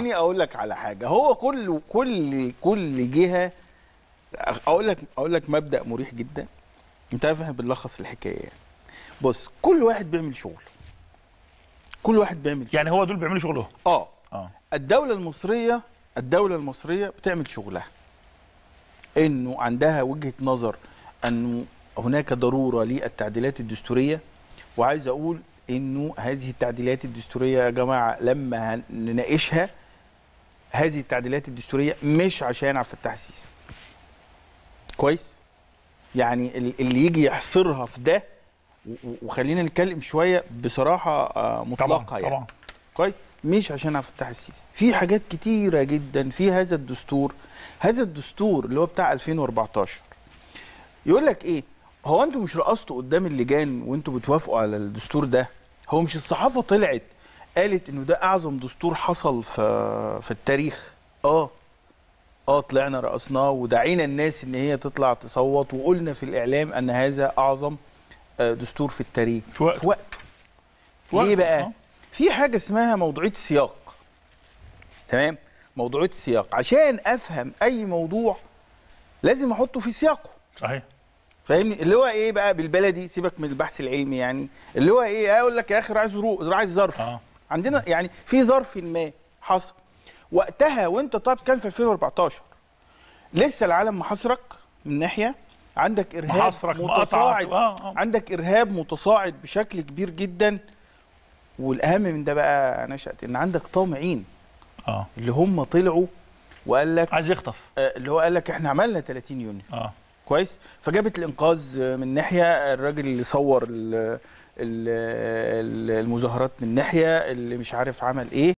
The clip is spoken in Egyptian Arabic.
خليني اقول لك على حاجه هو كل كل كل جهه اقول لك اقول لك مبدا مريح جدا انت عارف احنا بنلخص الحكايه يعني بص كل واحد بيعمل شغل كل واحد بيعمل شغل يعني هو دول بيعملوا شغلهم اه اه الدولة المصرية الدولة المصرية بتعمل شغلها انه عندها وجهة نظر انه هناك ضرورة للتعديلات الدستورية وعايز اقول انه هذه التعديلات الدستورية يا جماعة لما نناقشها هذه التعديلات الدستورية مش عشان عبد الفتاح السيسي كويس يعني ال- اللي يجي يحصرها في ده و- و- وخلينا نتكلم شوية بصراحة آه، مطلقة طبعا يعني طبعا كويس مش عشان عبد الفتاح السيسي في حاجات كتيره جدا في هذا الدستور هذا الدستور اللي هو بتاع 2014 يقول لك ايه هو انتوا مش رقصتوا قدام اللجان وانتوا بتوافقوا على الدستور ده هو مش الصحافه طلعت قالت انه ده اعظم دستور حصل في في التاريخ اه اه طلعنا رقصناه ودعينا الناس ان هي تطلع تصوت وقلنا في الاعلام ان هذا اعظم آه، دستور في التاريخ في وقته. في وقته في ليه وقته، بقى آه. في حاجه اسمها موضوعيه السياق تمام موضوعيه السياق عشان افهم اي موضوع لازم احطه في سياقه صحيح فاهمني اللي هو ايه بقى بالبلدي سيبك من البحث العلمي يعني اللي هو ايه اقول لك يا اخي عايز ظروف عايز ظرف اه عندنا يعني في ظرف ما حصل وقتها وانت طالب كان في 2014 لسه العالم محاصرك من ناحيه عندك ارهاب محاصرك مقاطعك متصاعد اه اه عندك ارهاب متصاعد بشكل كبير جدا والاهم من ده بقى نشأت ان عندك طامعين اه اللي هم طلعوا وقال لك عايز يخطف آه، اللي هو قال لك احنا عملنا 30 يونيو اه كويس فجابت الانقاذ آه، من ناحيه الراجل اللي صور ال- ال- ال- المظاهرات من ناحيه اللي مش عارف عمل ايه